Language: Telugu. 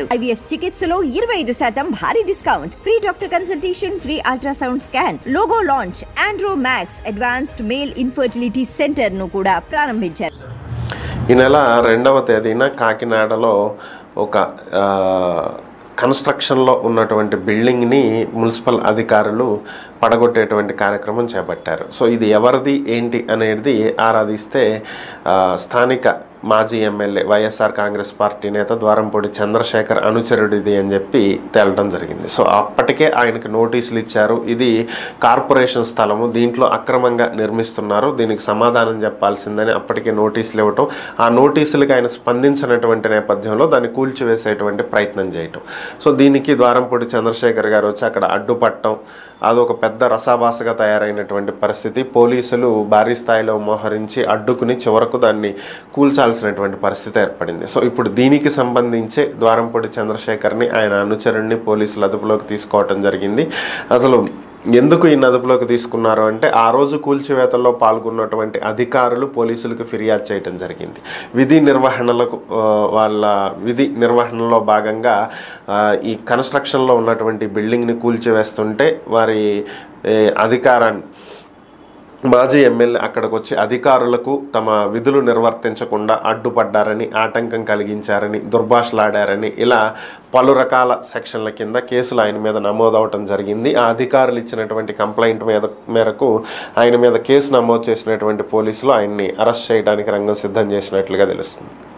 ఐవీఎఫ్ చికిత్సలో ఇరవై ఐదు శాతం భారీ discount free doctor consultation free ultrasound scan logo launch Andro Max advanced male infertility centre ను కూడా ప్రారంభించారు ఈ నెల రెండవ తేదీన కాకినాడలో ఒక ఆ, కన్స్ట్రక్షన్లో ఉన్నటువంటి బిల్డింగ్ని మున్సిపల్ అధికారులు పడగొట్టేటువంటి కార్యక్రమం చేపట్టారు సో ఇది ఎవరిది ఏంటి అనేది ఆరాధిస్తే ఆ, స్థానిక మాజీ ఎమ్మెల్యే వైఎస్ఆర్ కాంగ్రెస్ పార్టీ నేత ద్వారంపూడి చంద్రశేఖర్ అనుచరుడిది అని చెప్పి తేలటం జరిగింది సో అప్పటికే ఆయనకి నోటీసులు ఇచ్చారు ఇది కార్పొరేషన్ స్థలము దీంట్లో అక్రమంగా నిర్మిస్తున్నారు దీనికి సమాధానం చెప్పాల్సిందని అప్పటికే నోటీసులు ఇవ్వటం ఆ నోటీసులకి ఆయన స్పందించినటువంటి నేపథ్యంలో దాన్ని కూల్చివేసేటువంటి ప్రయత్నం చేయటం సో దీనికి ద్వారంపూడి చంద్రశేఖర్ గారు వచ్చి అక్కడ అడ్డుపట్టడం అదొక పెద్ద రసాభాసగా తయారైనటువంటి పరిస్థితి పోలీసులు భారీ స్థాయిలో మోహరించి అడ్డుకుని చివరకు దాన్ని కూల్చాల్సినటువంటి పరిస్థితి ఏర్పడింది సో ఇప్పుడు దీనికి సంబంధించే ద్వారంపూడి చంద్రశేఖర్ని ఆయన అనుచరుణ్ణి పోలీసులు అదుపులోకి తీసుకోవటం జరిగింది అసలు ఎందుకు ఈ అదుపులోకి తీసుకున్నారు అంటే ఆ రోజు కూల్చివేతల్లో పాల్గొన్నటువంటి అధికారులు పోలీసులకు ఫిర్యాదు చేయడం జరిగింది విధి నిర్వహణలకు ఆ, వాళ్ళ విధి నిర్వహణలో భాగంగా ఆ, ఈ కన్స్ట్రక్షన్లో ఉన్నటువంటి బిల్డింగ్ని కూల్చివేస్తుంటే వారి ఏ, అధికారాన్ని మాజీ ఎమ్మెల్యే అక్కడికి వచ్చి అధికారులకు తమ విధులు నిర్వర్తించకుండా అడ్డుపడ్డారని ఆటంకం కలిగించారని దుర్భాషలాడారని ఇలా పలు రకాల సెక్షన్ల కింద కేసులు ఆయన మీద నమోదవటం జరిగింది ఆ అధికారులు ఇచ్చినటువంటి కంప్లైంట్ మీద మేరకు ఆయన మీద కేసు నమోదు చేసినటువంటి పోలీసులు ఆయన్ని అరెస్ట్ చేయడానికి రంగం సిద్ధం చేసినట్లుగా తెలుస్తుంది